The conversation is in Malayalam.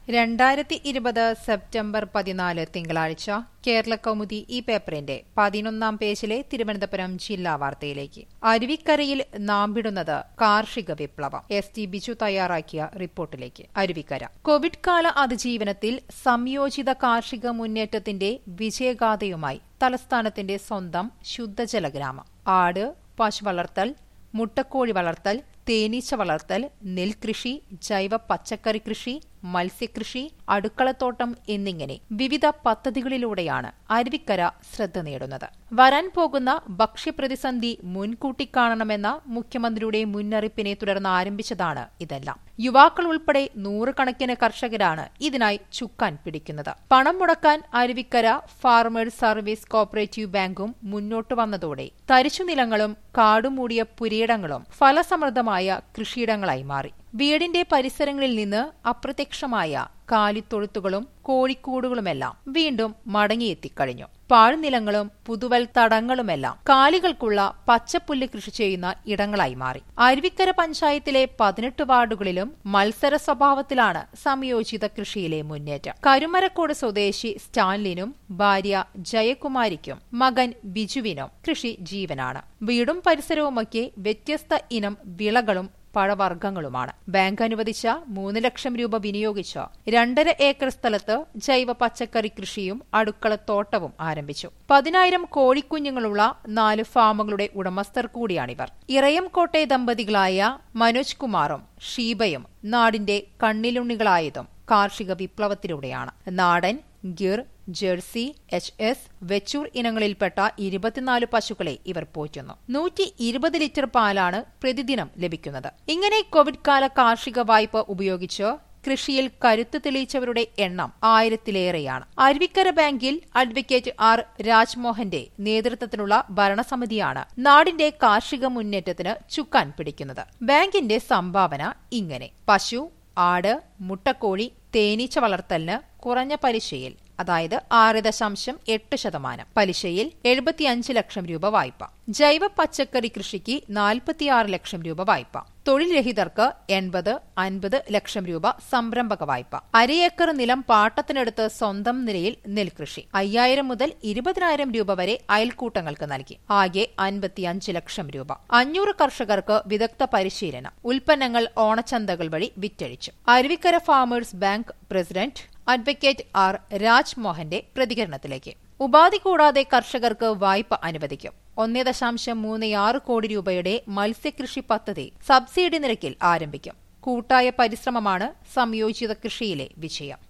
രണ്ടായിരത്തി ഇരുപത് സെപ്റ്റംബർ പതിനാല് തിങ്കളാഴ്ച കേരള കൗമുദി ഈ പേപ്പറിന്റെ പതിനൊന്നാം പേജിലെ തിരുവനന്തപുരം ജില്ലാ വാർത്തയിലേക്ക് അരുവിക്കരയിൽ നാമ്പിടുന്നത് കാർഷിക വിപ്ലവം എസ് ടി ബിജു തയ്യാറാക്കിയ റിപ്പോർട്ടിലേക്ക് അരുവിക്കര കോവിഡ് കാല അതിജീവനത്തിൽ സംയോജിത കാർഷിക മുന്നേറ്റത്തിന്റെ വിജയഗാഥയുമായി തലസ്ഥാനത്തിന്റെ സ്വന്തം ശുദ്ധജല ഗ്രാമം ആട് പശു വളർത്തൽ മുട്ടക്കോഴി വളർത്തൽ തേനീച്ച വളർത്തൽ നെൽകൃഷി ജൈവ പച്ചക്കറി കൃഷി മത്സ്യകൃഷി അടുക്കളത്തോട്ടം എന്നിങ്ങനെ വിവിധ പദ്ധതികളിലൂടെയാണ് അരുവിക്കര ശ്രദ്ധ നേടുന്നത് വരാൻ പോകുന്ന ഭക്ഷ്യപ്രതിസന്ധി മുൻകൂട്ടി കാണണമെന്ന മുഖ്യമന്ത്രിയുടെ മുന്നറിയിപ്പിനെ തുടർന്ന് ആരംഭിച്ചതാണ് ഇതെല്ലാം യുവാക്കൾ ഉൾപ്പെടെ നൂറുകണക്കിന് കർഷകരാണ് ഇതിനായി ചുക്കാൻ പിടിക്കുന്നത് പണം മുടക്കാൻ അരുവിക്കര ഫാർമേഴ്സ് സർവീസ് കോപ്പറേറ്റീവ് ബാങ്കും മുന്നോട്ട് വന്നതോടെ തരിശുനിലങ്ങളും കാടുമൂടിയ പുരയിടങ്ങളും ഫലസമൃദ്ധമായ കൃഷിയിടങ്ങളായി മാറി വീടിന്റെ പരിസരങ്ങളിൽ നിന്ന് അപ്രത്യക്ഷമായ കാലിത്തൊഴുത്തുകളും കോഴിക്കൂടുകളുമെല്ലാം വീണ്ടും മടങ്ങിയെത്തിക്കഴിഞ്ഞു പാഴ്നിലങ്ങളും പുതുവൽ തടങ്ങളുമെല്ലാം കാലികൾക്കുള്ള പച്ചപ്പുല്ല് കൃഷി ചെയ്യുന്ന ഇടങ്ങളായി മാറി അരുവിക്കര പഞ്ചായത്തിലെ പതിനെട്ട് വാർഡുകളിലും മത്സര സ്വഭാവത്തിലാണ് സംയോജിത കൃഷിയിലെ മുന്നേറ്റം കരുമരക്കോട് സ്വദേശി സ്റ്റാൻലിനും ഭാര്യ ജയകുമാരിക്കും മകൻ ബിജുവിനും കൃഷി ജീവനാണ് വീടും പരിസരവുമൊക്കെ വ്യത്യസ്ത ഇനം വിളകളും പഴവർഗ്ഗങ്ങളുമാണ് ബാങ്ക് അനുവദിച്ച മൂന്ന് ലക്ഷം രൂപ വിനിയോഗിച്ച് രണ്ടര ഏക്കർ സ്ഥലത്ത് ജൈവ പച്ചക്കറി കൃഷിയും അടുക്കളത്തോട്ടവും ആരംഭിച്ചു പതിനായിരം കോഴിക്കുഞ്ഞുങ്ങളുള്ള നാല് ഫാമുകളുടെ ഉടമസ്ഥർ കൂടിയാണിവർ ഇറയംകോട്ടെ ദമ്പതികളായ മനോജ് കുമാറും ഷീബയും നാടിന്റെ കണ്ണിലുണ്ണികളായതും കാർഷിക വിപ്ലവത്തിലൂടെയാണ് നാടൻ Gir Jersey H S Vechur ഇനങ്ങളിൽപ്പെട്ട ഇരുപത്തിനാല് പശുക്കളെ ഇവർ പോറ്റുന്നു നൂറ്റി ഇരുപത് ലിറ്റർ പാലാണ് പ്രതിദിനം ലഭിക്കുന്നത് ഇങ്ങനെ കോവിഡ് കാല കാർഷിക വായ്പ ഉപയോഗിച്ച് കൃഷിയിൽ കരുത്ത് തെളിയിച്ചവരുടെ എണ്ണം ആയിരത്തിലേറെയാണ് അരുവിക്കര ബാങ്കിൽ അഡ്വക്കേറ്റ് ആർ രാജ്മോഹന്റെ നേതൃത്വത്തിലുള്ള ഭരണസമിതിയാണ് നാടിന്റെ കാർഷിക മുന്നേറ്റത്തിന് ചുക്കാൻ പിടിക്കുന്നത് ബാങ്കിന്റെ സംഭാവന ഇങ്ങനെ പശു ആട് മുട്ടക്കോഴി തേനീച്ച വളർത്തലിന് കുറഞ്ഞ പലിശയിൽ അതായത് ആറ് ദശാംശം എട്ട് ശതമാനം പലിശയിൽ എഴുപത്തിയഞ്ച് ലക്ഷം രൂപ വായ്പ ജൈവ പച്ചക്കറി കൃഷിക്ക് നാൽപ്പത്തിയാറ് ലക്ഷം രൂപ വായ്പ തൊഴിൽ രഹിതർക്ക് എൺപത് അൻപത് ലക്ഷം രൂപ സംരംഭക വായ്പ അരയേക്കർ നിലം പാട്ടത്തിനെടുത്ത് സ്വന്തം നിലയിൽ നെൽകൃഷി അയ്യായിരം മുതൽ ഇരുപതിനായിരം രൂപ വരെ അയൽക്കൂട്ടങ്ങൾക്ക് നൽകി ആകെ അൻപത്തിയഞ്ച് ലക്ഷം രൂപ അഞ്ഞൂറ് കർഷകർക്ക് വിദഗ്ധ പരിശീലനം ഉൽപ്പന്നങ്ങൾ ഓണച്ചന്തകൾ വഴി വിറ്റഴിച്ചു Aruvikkara farmers bank president advocate R രാജ്മോഹന്റെ പ്രതികരണത്തിലേക്ക് ഉപാധി കൂടാതെ കർഷകർക്ക് വായ്പ അനുവദിക്കും ഒന്നേ ദശാംശം മൂന്ന് ആറ് കോടി രൂപയുടെ മത്സ്യകൃഷി പദ്ധതി സബ്സിഡി നിരക്കിൽ ആരംഭിക്കും കൂട്ടായ പരിശ്രമമാണ് സംയോജിത കൃഷിയിലെ വിജയം